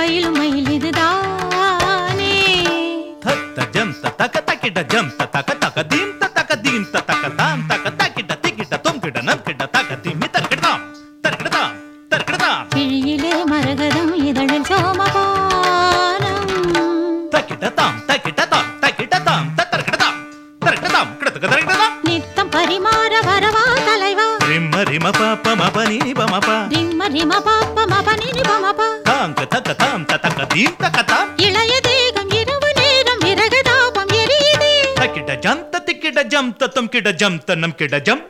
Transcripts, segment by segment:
பயிலும் மயில் இதுதானே தத்த ஜம் தக்க தக்கிட்ட ஜம் தக்க தக்க தீம் தக்க தீம் தக்க தாம் தக்க தக்கிட்ட திக்கிட்ட தொம் கிட்ட நம் கிட்ட தக்க தீமி தர்க்கிட்டாம் தர்க்கிட்டாம் தர்க்கிட்டாம் கிழியிலே மரகதம் இதழில் சோமபானம் தக்கிட்ட தாம் தக்கிட்ட தாம் தக்கிட்ட தாம் தர்க்கிட்டாம் தர்க்கிட்டாம் கிடத்துக்கு தர்க்கிட்டாம் நித்தம் பரிமாற வரவா தலைவா ரிம்ம ரிம பாப்ப மப நீ பமப ரிம்ம ரிம பாப்ப மபனினி பமபா தாங்க தக்க தாம் தக்க தீம் தக்க தாம் இளைய தேகம் இரவு நேரம் விறகுதாபம் எரியுதே தக்கிட்ட ஜம் திக்கிட்ட ஜம் தத்தம் கிட்ட ஜம் தன்னம் கிட்ட ஜம்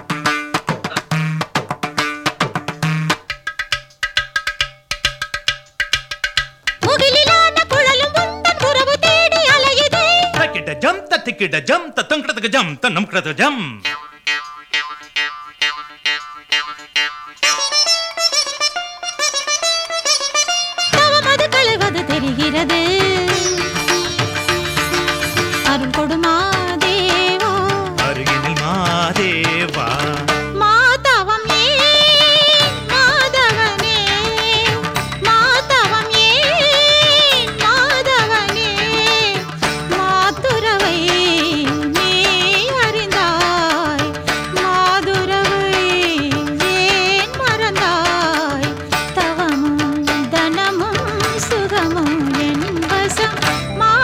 முகிலிலான குழலும் உந்தன் உறவு தேடி அலையுதே தக்கிட்ட ஜம் தத்திக்கிட்ட ஜம் தத்தம் கிடத்துக்கு ஜம் தன்னம் கிடத்துக்கு ஜம் தவம் அது களைவது தெரிகிறது அருள் கொடுமா தேவா அருகினில் மாதேவா மாதவம் ஏன் மாதவனே மாதவம் ஏன் மாதவனே மாதுரவை நீ அறிந்தாய் மாதுரவை ஏன் மறந்தாய் தவமும் தனமும் சுகமும் என் வசம் மா